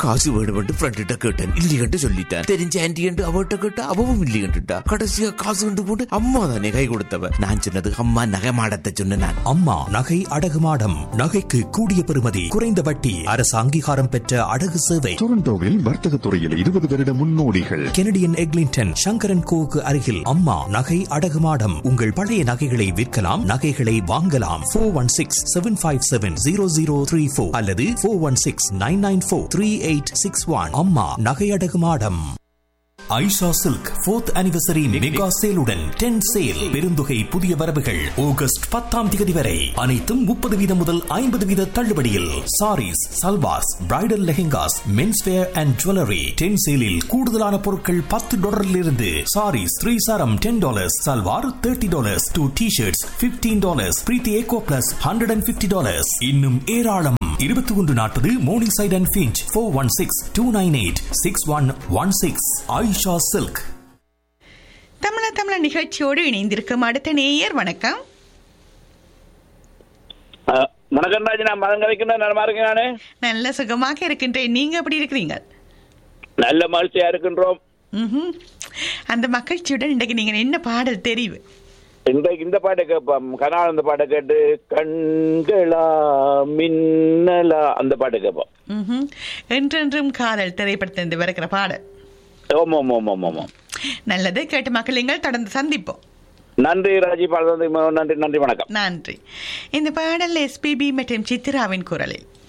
காசு வேணுமென்று ஃப்ரெண்ட்ட கேட்டேன் இல்லையென்று சொல்லிட்டேன் தெரிஞ்ச ஆன்டி என்று அவட்ட கேட்டா அவவும் இல்லையென்றுட்டா கடைசியா காசு கொண்டு போட்டு அம்மா தானே கை கொடுத்தவ நான் சொன்னது அம்மா நகைமாடத்தை சொன்னேன் நான் அம்மா நகை அடகு மாடம் நகைக்கு கூடிய பெறுமதி குறைந்த வட்டி அரசு அங்கீகாரம் பெற்ற அடகு சேவை டொரண்டோவில் வர்த்தக துறையில் இருபது வருட முன்னோடிகள் கெனடியன் எக்லிங்டன் சங்கரன் கோவுக்கு அருகில் அம்மா நகை அடகு மாடம் உங்கள் பழைய நகைகளை விற்கலாம் நகைகளை வாங்கலாம் four one six seven five seven zero zero three four அல்லது four one six nine nine four three eight six one அம்மா நகை அடகு மாடம் Aisha silk fourth anniversary mega சேலுடன் டென் சேல் பெருந்தொகை புதிய வரவுகள் ஆகஸ்ட் பத்தாம் தேதி வரை அனைத்தும் முப்பது வீதம் முதல் ஐம்பது வீத தள்ளுபடியில் saris salwars bridal lehengas men's wear and jewellery ten சேலில் கூடுதலான பொருட்கள் பத்து டாலரில் இருந்து சாரீஸ் த்ரீ சாரம் ten dollars salwar thirty dollars two T shirts fifteen dollars Preethi eco plus hundred and fifty dollars இன்னும் ஏராளம் இருபத்தி ஒன்று நாற்பது Morningside and Finch four one six two nine eight six one one six Ayesha silk தமிழ தமிழ நிகழ்ச்சியோடு இணைந்திருக்கும் அடுத்த நேயர் வணக்கம் அஹ், வணக்கம் ராஜ் நான் மதம் கலைக்கின்ற நலமா இருக்கேன் நானு நல்ல சுகமாக இருக்கின்றேன் நீங்க எப்படி இருக்கிறீங்க நல்ல மகிழ்ச்சியா இருக்கின்றோம் ம்ஹும். அந்த மகிழ்ச்சியுடன் இன்றைக்கு நீங்க என்ன பாடல் தெரிவு இன்றைக்கு இந்த பாட்டை கேட்போம் கனால் அந்த பாட்டை கேட்டு கண்களா மின்னலா அந்த பாட்டை கேட்போம் ம்ஹும். என்றென்றும் காதல் திரைப்படத்திலிருந்து வருகிற பாடல் ஓம் ஓம் ஓம் ஓம் ஓம் ஓம். நல்லது கேட்டு மக்களுங்கள் தொடர்ந்து சந்திப்போம் நன்றி ராஜி பாலதந்தி நன்றி நன்றி வணக்கம் நன்றி இந்த பாடல் எஸ்பிபி மற்றும் சித்ராவின் குரலில்